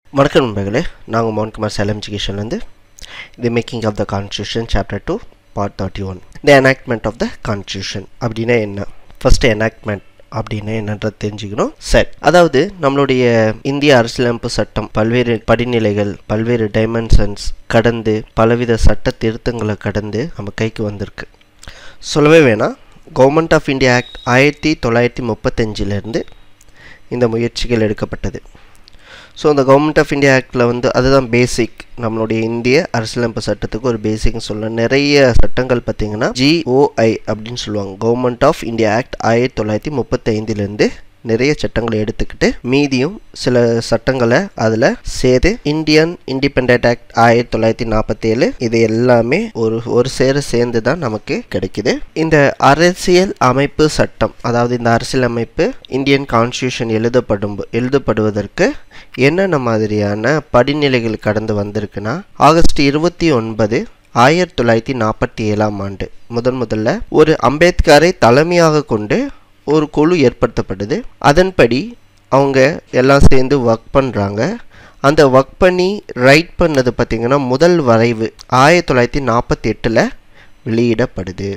வணக்கம் நண்பர்களே நாங்கள் மோகன்குமார் சேலம் எஜுகேஷன்லேருந்து the making of the constitution chapter two part thirty one the enactment of the constitution அப்படின்னா என்ன ஃபர்ஸ்ட் எனாக்ட்மெண்ட் அப்படின்னா என்னன்றது தெரிஞ்சுக்கணும் சரி அதாவது நம்மளுடைய இந்திய அரசியலமைப்பு சட்டம் பல்வேறு படிநிலைகள் பல்வேறு டைமென்ஷன்ஸ் கடந்து பலவித சட்ட திருத்தங்களை கடந்து நம்ம கைக்கு வந்திருக்கு சொல்லவே வேணாம் கவர்மெண்ட் ஆஃப் இந்தியா ஆக்ட் ஆயிரத்தி தொள்ளாயிரத்தி முப்பத்தஞ்சிலேருந்து இந்த முயற்சிகள் எடுக்கப்பட்டது ஸோ அந்த கவர்மெண்ட் ஆஃப் இந்தியா ஆக்டில் வந்து அதுதான் பேசிக் நம்மளுடைய இந்திய அரசியலமைப்பு சட்டத்துக்கு ஒரு பேசிக்னு சொல்லலாம் நிறைய சட்டங்கள் பார்த்தீங்கன்னா ஜிஓஐ அப்படின்னு சொல்லுவாங்க கவர்மெண்ட் ஆஃப் இந்தியா ஆக்ட் ஆயிரத்தி தொள்ளாயிரத்தி முப்பத்தைந்துலேருந்து நிறைய சட்டங்களை எடுத்துக்கிட்டு மீதியும் சில சட்டங்களை அதில் சேர்த்து இந்தியன் இண்டிபெண்ட் ஆக்ட் ஆயிரத்தி தொள்ளாயிரத்தி நாற்பத்தேழு இது எல்லாமே ஒரு ஒரு சேர சேர்ந்து தான் நமக்கு கிடைக்குது இந்த அரசியல் அமைப்பு சட்டம் அதாவது இந்த அரசியல் அமைப்பு இந்தியன் கான்ஸ்டியூஷன் எழுதப்படும் எழுதப்படுவதற்கு என்னென்ன மாதிரியான படிநிலைகள் கடந்து வந்திருக்குன்னா ஆகஸ்ட் இருபத்தி ஒன்பது ஆயிரத்தி தொள்ளாயிரத்தி நாற்பத்தி ஏழாம் ஆண்டு முதன் முதல்ல ஒரு அம்பேத்கரை தலைமையாக கொண்டு ஒரு குழு ஏற்படுத்தப்படுது அதன்படி அவங்க எல்லாம் சேர்ந்து ஒர்க் பண்ணுறாங்க அந்த ஒர்க் பண்ணி ரைட் பண்ணது பார்த்திங்கன்னா முதல் வரைவு ஆயிரத்தி தொள்ளாயிரத்தி நாற்பத்தி எட்டில் வெளியிடப்படுது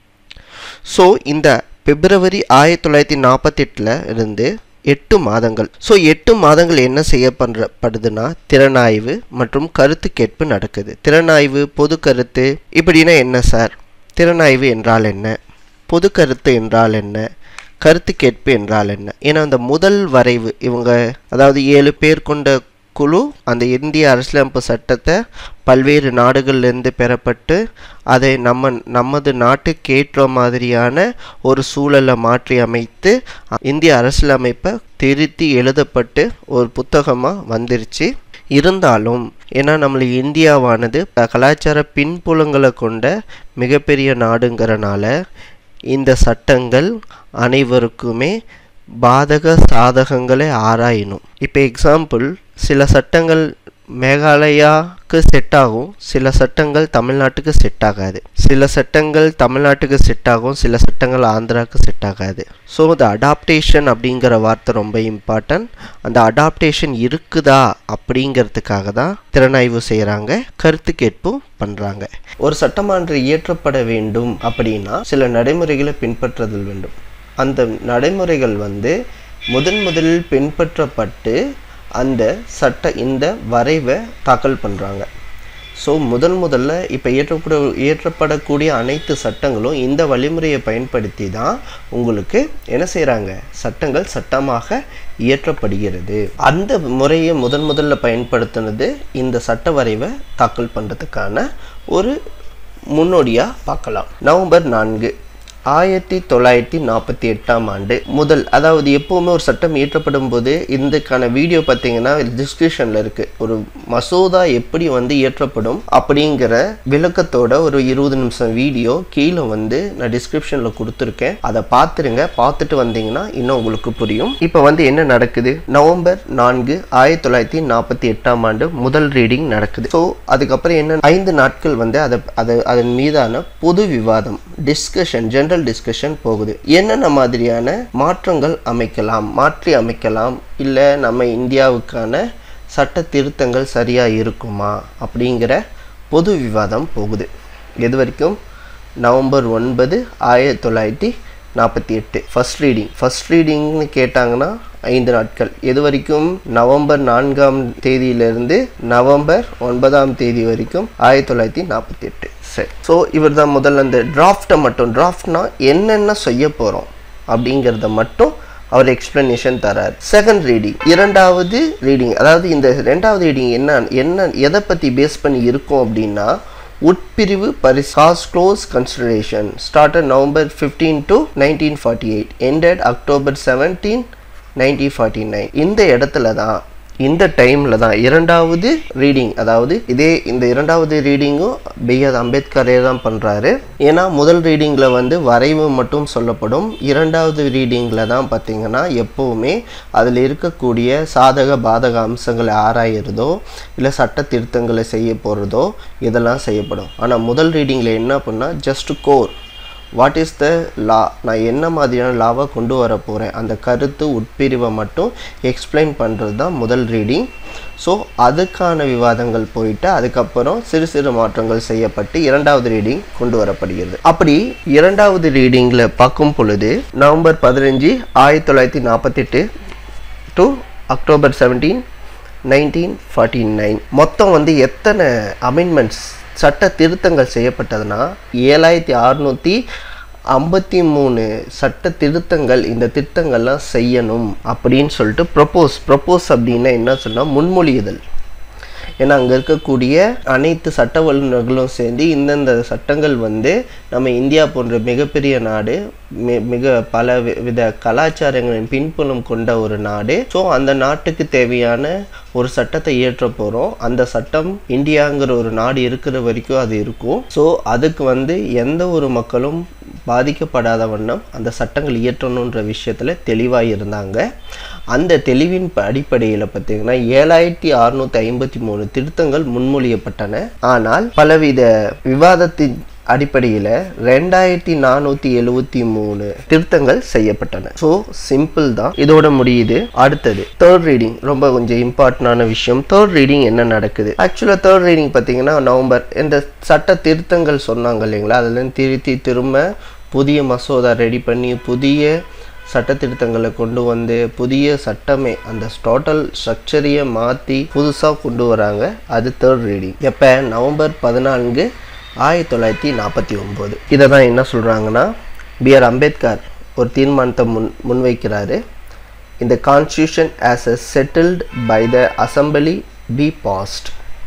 ஸோ இந்த பிப்ரவரி ஆயிரத்தி தொள்ளாயிரத்தி நாற்பத்தெட்டில் இருந்து எட்டு மாதங்கள் ஸோ எட்டு மாதங்கள் என்ன செய்யப்படுறப்படுதுன்னா திறனாய்வு மற்றும் கருத்து கேட்பு நடக்குது திறனாய்வு பொது கருத்து இப்படின்னா என்ன சார் திறனாய்வு என்றால் என்ன பொது கருத்து என்றால் என்ன கருத்து கேட்பு என்றால் என்ன ஏன்னா அந்த முதல் வரைவு இவங்க அதாவது ஏழு பேர் கொண்ட குழு அந்த இந்திய அரசியலமைப்பு சட்டத்தை பல்வேறு நாடுகள்லேருந்து பெறப்பட்டு அதை நம்ம நமது நாட்டுக்கு ஏற்ற மாதிரியான ஒரு சூழலை மாற்றி அமைத்து இந்திய அரசியலமைப்பை திருத்தி எழுதப்பட்டு ஒரு புத்தகமாக வந்துருச்சு இருந்தாலும் ஏன்னா நம்மள இந்தியாவானது கலாச்சார பின்புலங்களை கொண்ட மிகப்பெரிய நாடுங்கிறனால இந்த சட்டங்கள் அனைவருக்குமே பாதக சாதகங்களை ஆராயணும் இப்போ எக்ஸாம்பிள் சில சட்டங்கள் மேகாலயாவுக்கு செட் ஆகும் சில சட்டங்கள் தமிழ்நாட்டுக்கு செட் ஆகாது சில சட்டங்கள் தமிழ்நாட்டுக்கு செட் ஆகும் சில சட்டங்கள் ஆந்திராவுக்கு செட் ஆகாது ஸோ இந்த அடாப்டேஷன் அப்படிங்கிற வார்த்தை ரொம்ப இம்பார்ட்டன்ட் அந்த அடாப்டேஷன் இருக்குதா அப்படிங்கிறதுக்காக தான் திறனாய்வு செய்கிறாங்க கருத்து கேட்பும் பண்ணுறாங்க ஒரு சட்டமான்று இயற்றப்பட வேண்டும் அப்படின்னா சில நடைமுறைகளை பின்பற்றுதல் வேண்டும் அந்த நடைமுறைகள் வந்து முதன் முதலில் பின்பற்றப்பட்டு அந்த சட்ட இந்த வரைவை தாக்கல் பண்ணுறாங்க ஸோ முதல் முதல்ல இப்போ இயற்றப்பட இயற்றப்படக்கூடிய அனைத்து சட்டங்களும் இந்த வழிமுறையை பயன்படுத்தி தான் உங்களுக்கு என்ன செய்கிறாங்க சட்டங்கள் சட்டமாக இயற்றப்படுகிறது அந்த முறையை முதன் முதல்ல பயன்படுத்தினது இந்த சட்ட வரைவை தாக்கல் பண்ணுறதுக்கான ஒரு முன்னோடியாக பார்க்கலாம் நவம்பர் நான்கு ஆயிரத்தி தொள்ளாயிரத்தி நாற்பத்தி எட்டாம் ஆண்டு முதல் அதாவது எப்போவுமே ஒரு சட்டம் இயற்றப்படும் போது இதுக்கான வீடியோ பார்த்தீங்கன்னா டிஸ்கிரிப்ஷனில் இருக்குது ஒரு மசோதா எப்படி வந்து இயற்றப்படும் அப்படிங்கிற விளக்கத்தோட ஒரு இருபது நிமிஷம் வீடியோ கீழே வந்து நான் டிஸ்கிரிப்ஷனில் கொடுத்துருக்கேன் அதை பார்த்துருங்க பார்த்துட்டு வந்தீங்கன்னா இன்னும் உங்களுக்கு புரியும் இப்போ வந்து என்ன நடக்குது நவம்பர் நான்கு ஆயிரத்தி தொள்ளாயிரத்தி நாற்பத்தி எட்டாம் ஆண்டு முதல் ரீடிங் நடக்குது ஸோ அதுக்கப்புறம் என்ன ஐந்து நாட்கள் வந்து அதை அதை அதன் மீதான பொது விவாதம் டிஸ்கஷன் ஜென்ரல் ஜென்ரல் டிஸ்கஷன் போகுது என்னென்ன மாதிரியான மாற்றங்கள் அமைக்கலாம் மாற்றி அமைக்கலாம் இல்லை நம்ம இந்தியாவுக்கான சட்ட திருத்தங்கள் சரியாக இருக்குமா அப்படிங்கிற பொது விவாதம் போகுது எது வரைக்கும் நவம்பர் ஒன்பது ஆயிரத்தி தொள்ளாயிரத்தி நாற்பத்தி எட்டு ஃபஸ்ட் ரீடிங் ஃபஸ்ட் ரீடிங்னு கேட்டாங்கன்னா ஐந்து நாட்கள் எது வரைக்கும் நவம்பர் நான்காம் தேதியிலிருந்து நவம்பர் ஒன்பதாம் தேதி வரைக்கும் ஆயிரத்தி தொள்ளாயிரத்தி நாற்பத்தி எட்டு சரி ஸோ இவர் தான் முதல்ல அந்த டிராஃப்டை மட்டும் டிராஃப்ட்னா என்னென்ன செய்ய போகிறோம் அப்படிங்கிறத மட்டும் அவர் எக்ஸ்பிளனேஷன் தரார் செகண்ட் ரீடிங் இரண்டாவது ரீடிங் அதாவது இந்த ரெண்டாவது ரீடிங் என்ன என்ன எதை பற்றி பேஸ் பண்ணி இருக்கும் அப்படின்னா உட்பிரிவு பரிசாஸ் clause consideration started November fifteen to nineteen forty eight ended October seventeen nineteen forty nine இந்த இடத்துல தான் இந்த டைமில் தான் இரண்டாவது ரீடிங் அதாவது இதே இந்த இரண்டாவது ரீடிங்கும் பி ஆர் அம்பேத்கரே தான் பண்ணுறாரு ஏன்னா முதல் ரீடிங்கில் வந்து வரைவு மட்டும் சொல்லப்படும் இரண்டாவது ரீடிங்கில் தான் பார்த்திங்கன்னா எப்போவுமே அதில் இருக்கக்கூடிய சாதக பாதக அம்சங்களை ஆராயிறதோ இல்லை சட்ட திருத்தங்களை செய்ய போகிறதோ இதெல்லாம் செய்யப்படும் ஆனால் முதல் ரீடிங்கில் என்ன பண்ணால் just core what is the law நான் என்ன மாதிரியான லாவை கொண்டு வர போகிறேன் அந்த கருத்து உட்பிரிவை மட்டும் எக்ஸ்பிளைன் பண்ணுறது தான் முதல் ரீடிங் ஸோ அதுக்கான விவாதங்கள் போயிட்டு அதுக்கப்புறம் சிறு சிறு மாற்றங்கள் செய்யப்பட்டு இரண்டாவது ரீடிங் கொண்டு வரப்படுகிறது அப்படி இரண்டாவது ரீடிங்கில் பார்க்கும் பொழுது நவம்பர் பதினஞ்சு ஆயிரத்தி தொள்ளாயிரத்தி நாற்பத்தெட்டு to October seventeen nineteen forty nine மொத்தம் வந்து எத்தனை அமெண்ட்மெண்ட்ஸ் சட்ட திருத்தங்கள் செய்யப்பட்டதுன்னா ஏழாயிரத்தி அறுநூற்றி ஐம்பத்தி மூணு சட்ட திருத்தங்கள் இந்த திருத்தங்கள்லாம் செய்யணும் அப்படின்னு சொல்லிட்டு ப்ரப்போஸ் ப்ரப்போஸ் அப்படின்னா என்ன சொன்னால் முன்மொழியுதல் ஏன்னா அங்கே இருக்கக்கூடிய அனைத்து சட்ட வல்லுநர்களும் சேர்ந்து இந்தந்த சட்டங்கள் வந்து நம்ம இந்தியா போன்ற மிகப்பெரிய நாடு மி மிக பல வி- வித கலாச்சாரங்களின் பின்புலம் கொண்ட ஒரு நாடு ஸோ அந்த நாட்டுக்கு தேவையான ஒரு சட்டத்தை இயற்ற போகிறோம் அந்த சட்டம் இந்தியாங்கிற ஒரு நாடு இருக்கிற வரைக்கும் அது இருக்கும் ஸோ அதுக்கு வந்து எந்த ஒரு மக்களும் பாதிக்கப்படாத வண்ணம் அந்த சட்டங்கள் இயற்றணுன்ற விஷயத்தில் தெளிவாக இருந்தாங்க அந்த தெளிவின் ப- அடிப்படையில் பார்த்தீங்கன்னா ஏழாயிரத்தி அறுநூத்தி ஐம்பத்தி மூணு திருத்தங்கள் முன்மொழியப்பட்டன ஆனால் பலவித விவாதத்தின் அடிப்படையில் ரெண்டாயிரத்தி நானூற்றி எழுவத்தி மூணு திருத்தங்கள் செய்யப்பட்டன ஸோ சிம்பிள் தான் இதோட முடியுது அடுத்தது தேர்ட் ரீடிங் ரொம்ப கொஞ்சம் இம்பார்ட்டண்டான விஷயம் தேர்ட் ரீடிங் என்ன நடக்குது ஆக்சுவலாக தேர்ட் ரீடிங் பார்த்தீங்கன்னா நவம்பர் இந்த சட்ட திருத்தங்கள் சொன்னாங்க இல்லைங்களா அதில் திருத்தி திரும்ப புதிய மசோதா ரெடி பண்ணி புதிய சட்ட திருத்தங்களை கொண்டு வந்து புதிய சட்டமே அந்த டோட்டல் ஸ்ட்ரக்சரையே மாற்றி புதுசாக கொண்டு வராங்க அது தேர்ட் ரீடிங் எப்போ நவம்பர் பதினான்கு ஆயிரத்தி தொள்ளாயிரத்தி நாற்பத்தி ஒம்பது இதை தான் என்ன சொல்கிறாங்கன்னா பிஆர் அம்பேத்கர் ஒரு தீர்மானத்தை முன் முன்வைக்கிறாரு இந்த constitution as a settled by the assembly be passed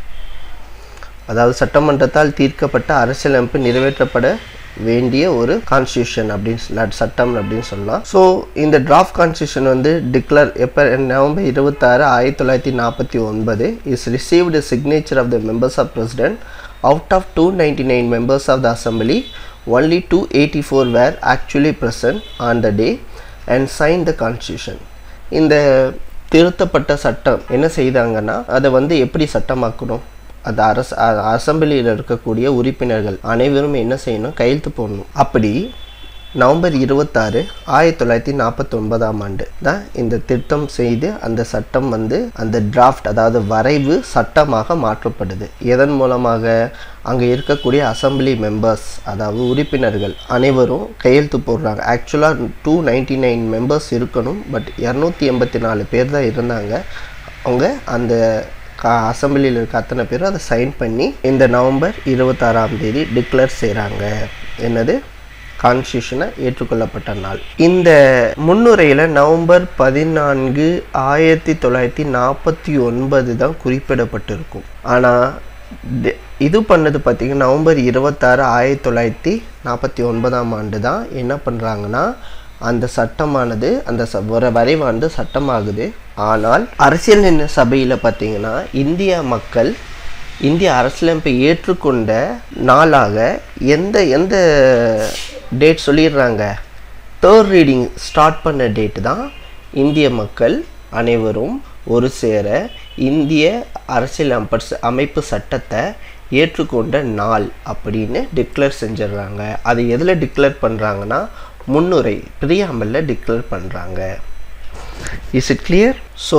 அதாவது சட்டமன்றத்தால் தீர்க்கப்பட்ட அரசியலமைப்பு நிறைவேற்றப்பட வேண்டிய ஒரு கான்ஸ்டியூஷன் அப்படின்னு சொல்ல சட்டம் அப்படின்னு சொல்லலாம் ஸோ இந்த டிராஃப்ட் கான்ஸ்டியூஷன் வந்து டிக்ளேர் எப்போ நவம்பர் இருபத்தாறு ஆயிரத்தி தொள்ளாயிரத்தி நாற்பத்தி ஒன்பது is received signature of the members of president out of two ninety nine members of the assembly only two eighty four were actually present on the day and sign the constitution இந்த திருத்தப்பட்ட சட்டம் என்ன செய்தாங்கன்னா அதை வந்து எப்படி சட்டமாக்கணும் அது அரசு அ- அசெம்பிளியில் இருக்கக்கூடிய உறுப்பினர்கள் அனைவரும் என்ன செய்யணும் கையெழுத்து போடணும் அப்படி நவம்பர் இருபத்தாறு ஆயிரத்தி தொள்ளாயிரத்தி நாற்பத்தி ஒன்பதாம் ஆண்டு தான் இந்த திருத்தம் செய்து அந்த சட்டம் வந்து அந்த டிராஃப்ட் அதாவது வரைவு சட்டமாக மாற்றப்படுது எதன் மூலமாக அங்கே இருக்கக்கூடிய அசெம்பிளி மெம்பர்ஸ் அதாவது உறுப்பினர்கள் அனைவரும் கையெழுத்து போடுறாங்க ஆக்சுவலாக டூ நைன்டி நைன் மெம்பர்ஸ் இருக்கணும் பட் இரநூத்தி எண்பத்தி நாலு பேர் தான் இருந்தாங்க அவங்க அந்த கா அசம்பிளியில் இருக்க அத்தனை பேரும் அதை சைன் பண்ணி இந்த நவம்பர் இருபத்தாறாம் தேதி டிக்ளேர் செய்கிறாங்க என்னது கான்ஸ்டியூஷனை ஏற்றுக்கொள்ளப்பட்ட நாள் இந்த முன்னுரையில் நவம்பர் பதினான்கு ஆயிரத்தி தொள்ளாயிரத்தி நாற்பத்தி ஒன்பது தான் குறிப்பிடப்பட்டிருக்கும் ஆனால் இது பண்ணது பார்த்தீங்கன்னா நவம்பர் இருபத்தாறு ஆயிரத்தி தொள்ளாயிரத்தி நாற்பத்தி ஒன்பதாம் ஆண்டு தான் என்ன பண்ணுறாங்கன்னா அந்த சட்டமானது அந்த ச வர வரைவானது சட்டமாகுது ஆனால் அரசியல் நிர்ணய சபையில் பார்த்தீங்கன்னா இந்திய மக்கள் இந்திய அரசியலமைப்பை ஏற்றுக்கொண்ட நாளாக எந்த எந்த டேட் சொல்லிடுறாங்க தேர்ட் ரீடிங் ஸ்டார்ட் பண்ண டேட் தான் இந்திய மக்கள் அனைவரும் ஒரு சேர இந்திய அரசியல் அமைப்பு அமைப்பு சட்டத்தை ஏற்றுக்கொண்ட நாள் அப்படின்னு டிக்ளேர் செஞ்சிடுறாங்க அது எதில் டிக்ளேர் பண்ணுறாங்கன்னா முன்னுரை பிரியாமலில் டிக்ளேர் பண்ணுறாங்க is it clear so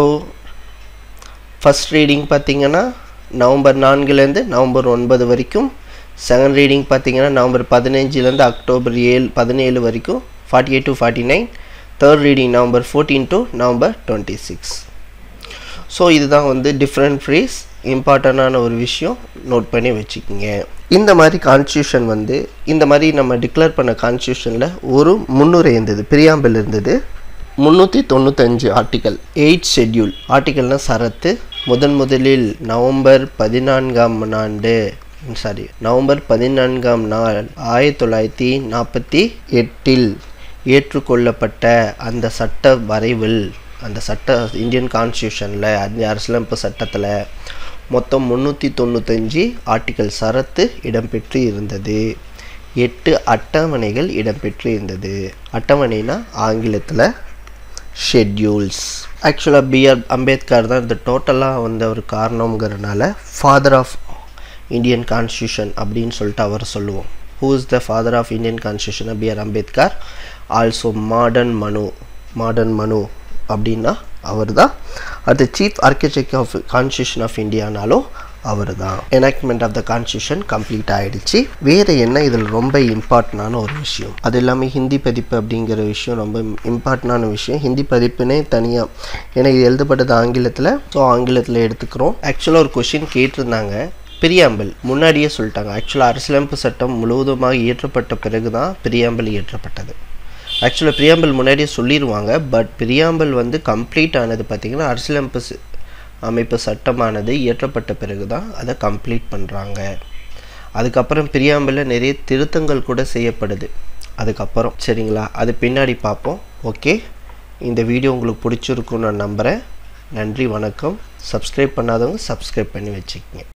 first reading பார்த்தீங்கன்னா நவம்பர் நான்குலேருந்து நவம்பர் ஒன்பது வரைக்கும் செகண்ட் ரீடிங் பார்த்தீங்கன்னா நவம்பர் பதினஞ்சுலேருந்து அக்டோபர் ஏழு பதினேழு வரைக்கும் forty eight to forty nine third reading November fourteen to November twenty six so இதுதான் வந்து டிஃப்ரெண்ட் ஃப்ரீஸ் இம்பார்ட்டண்டான ஒரு விஷயம் நோட் பண்ணி வச்சுக்கோங்க இந்த மாதிரி கான்ஸ்டியூஷன் வந்து இந்த மாதிரி நம்ம டிக்ளேர் பண்ண கான்ஸ்டியூஷனில் ஒரு முன்னுரை இருந்தது பிரியாம்பிள் இருந்தது முந்நூற்றி தொண்ணூத்தஞ்சு ஆர்டிக்கல் எயிட் ஷெட்யூல் ஆர்டிக்கல்னால் சரத்து முதன் முதலில் நவம்பர் பதினான்காம் ஆண்டு சாரி நவம்பர் பதினான்காம் நாள் ஆயிரத்தி தொள்ளாயிரத்தி நாற்பத்தி எட்டில் ஏற்றுக்கொள்ளப்பட்ட அந்த சட்ட வரைவில் அந்த சட்ட இந்தியன் கான்ஸ்டியூஷனில் அந்த அரசியலமைப்பு சட்டத்தில் மொத்தம் முந்நூற்றி தொண்ணூத்தஞ்சு ஆர்டிக்கல் சரத்து இடம்பெற்று இருந்தது எட்டு அட்டவணைகள் இடம்பெற்று இருந்தது அட்டவணைனா ஆங்கிலத்தில் ஷெட்யூல்ஸ் ஆக்சுவலாக பிஆர் அம்பேத்கர் தான் இந்த டோட்டலாக வந்த ஒரு காரணங்கிறனால ஃபாதர் ஆஃப் இந்தியன் கான்ஸ்டியூஷன் அப்படின்னு சொல்லிட்டு அவர் சொல்லுவோம் who is the father of Indian constitution B R Ambedkar also modern Manu modern Manu அப்படின்னா அவர் தான் அடுத்து chief architect of constitution of இந்தியானாலும் அவர் தான் enactment of the constitution complete ஆகிடுச்சு வேறு என்ன இதில் ரொம்ப இம்பார்ட்டண்டான ஒரு விஷயம் அது எல்லாமே ஹிந்தி பதிப்பு அப்படிங்கிற விஷயம் ரொம்ப இம்பார்ட்டண்டான விஷயம் ஹிந்தி பதிப்புனே தனியாக ஏன்னா இது எழுதப்பட்டது ஆங்கிலத்தில் ஸோ ஆங்கிலத்தில் எடுத்துக்கிறோம் ஆக்சுவலாக ஒரு கொஷின் கேட்டிருந்தாங்க பிரியாம்பல் முன்னாடியே சொல்லிட்டாங்க ஆக்சுவலாக அரசியலமைப்பு சட்டம் முழுவதுமாக இயற்றப்பட்ட பிறகு தான் பிரியாம்பல் இயற்றப்பட்டது ஆக்சுவலாக பிரியாம்பல் முன்னாடியே சொல்லிடுவாங்க பட் பிரியாம்பல் வந்து கம்ப்ளீட் ஆனது பார்த்திங்கன்னா அரசியலமைப்பு அமைப்பு சட்டமானது இயற்றப்பட்ட பிறகு தான் அதை கம்ப்ளீட் பண்ணுறாங்க அதுக்கப்புறம் பிரியாம்பலில் நிறைய திருத்தங்கள் கூட செய்யப்படுது அதுக்கப்புறம் சரிங்களா அது பின்னாடி பார்ப்போம் ஓகே இந்த வீடியோ உங்களுக்கு பிடிச்சிருக்குன்னு நான் நம்புகிறேன் நன்றி வணக்கம் சப்ஸ்கிரைப் பண்ணாதவங்க சப்ஸ்கிரைப் பண்ணி வச்சுக்கோங்க